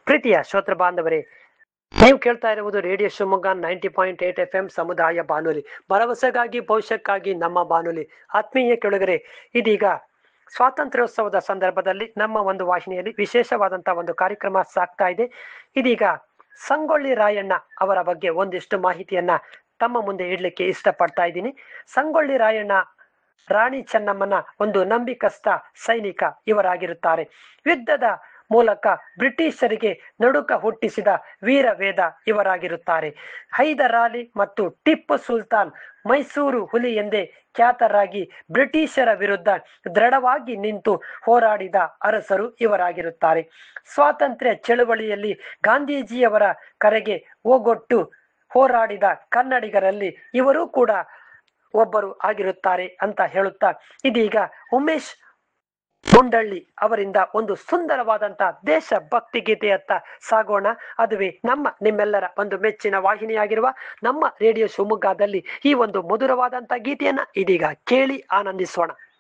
ಪ್ರೀತಿಯ ಶ್ರೋತೃ ಬಾಂಧವರೇ ನೀವು ಕೇಳ್ತಾ ಇರುವುದು radio Shivamogga ninety point eight F M ಸಮುದಾಯ ಬಾನುಲಿ ಭರವಸೆಗಾಗಿ ಭವಿಷ್ಯಕ್ಕಾಗಿ ನಮ್ಮ ಬಾನುಲಿ ಆತ್ಮೀಯ ಕೆಳಗರೆ ಇದೀಗ ಸ್ವಾತಂತ್ರ್ಯೋತ್ಸವದ ಸಂದರ್ಭದಲ್ಲಿ ನಮ್ಮ ಒಂದು ವಾಹಿನಿಯಲ್ಲಿ ವಿಶೇಷವಾದಂತಹ ಒಂದು ಕಾರ್ಯಕ್ರಮ ಸಾಗ್ತಾ ಇದೆ ಇದೀಗ ಸಂಗೊಳ್ಳಿ ರಾಯಣ್ಣ ಅವರ ಬಗ್ಗೆ ಒಂದಿಷ್ಟು ಮಾಹಿತಿಯನ್ನ ತಮ್ಮ ಮುಂದೆ ಇಡ್ಲಿಕ್ಕೆ ಇಷ್ಟಪಡ್ತಾ ಇದ್ದೀನಿ ಸಂಗೊಳ್ಳಿ ರಾಯಣ್ಣ ರಾಣಿ ಚೆನ್ನಮ್ಮನ ಒಂದು ನಂಬಿಕಸ್ಥ ಸೈನಿಕ ಇವರಾಗಿರುತ್ತಾರೆ ಯುದ್ಧದ ಮೂಲಕ ಬ್ರಿಟಿಷರಿಗೆ ನಡುಕ ಹುಟ್ಟಿಸಿದ ವೀರ ವೇದ ಇವರಾಗಿರುತ್ತಾರೆ ಹೈದರಾಲಿ ಮತ್ತು ಟಿಪ್ಪು ಸುಲ್ತಾನ್ ಮೈಸೂರು ಹುಲಿ ಎಂದೇ ಖ್ಯಾತರಾಗಿ ಬ್ರಿಟಿಷರ ವಿರುದ್ಧ ದೃಢವಾಗಿ ನಿಂತು ಹೋರಾಡಿದ ಅರಸರು ಇವರಾಗಿರುತ್ತಾರೆ ಸ್ವಾತಂತ್ರ್ಯ ಚಳುವಳಿಯಲ್ಲಿ ಗಾಂಧೀಜಿಯವರ ಕರೆಗೆ ಓಗೊಟ್ಟು ಹೋರಾಡಿದ ಕನ್ನಡಿಗರಲ್ಲಿ ಇವರೂ ಕೂಡ ಒಬ್ಬರು ಆಗಿರುತ್ತಾರೆ ಅಂತ ಹೇಳುತ್ತಾ ಇದೀಗ ಉಮೇಶ್ ಮುಂಡಳ್ಳಿ ಅವರಿಂದ ಒಂದು ಸುಂದರವಾದಂತಹ ದೇಶಭಕ್ತಿ ಗೀತೆಯತ್ತ ಸಾಗೋಣ ಅದುವೇ ನಮ್ಮ ನಿಮ್ಮೆಲ್ಲರ ಒಂದು ಮೆಚ್ಚಿನ ವಾಹಿನಿಯಾಗಿರುವ ನಮ್ಮ ರೇಡಿಯೋ ಶಿವಮೊಗ್ಗದಲ್ಲಿ ಈ ಒಂದು ಮಧುರವಾದಂತಹ ಗೀತೆಯನ್ನ ಇದೀಗ ಕೇಳಿ ಆನಂದಿಸೋಣ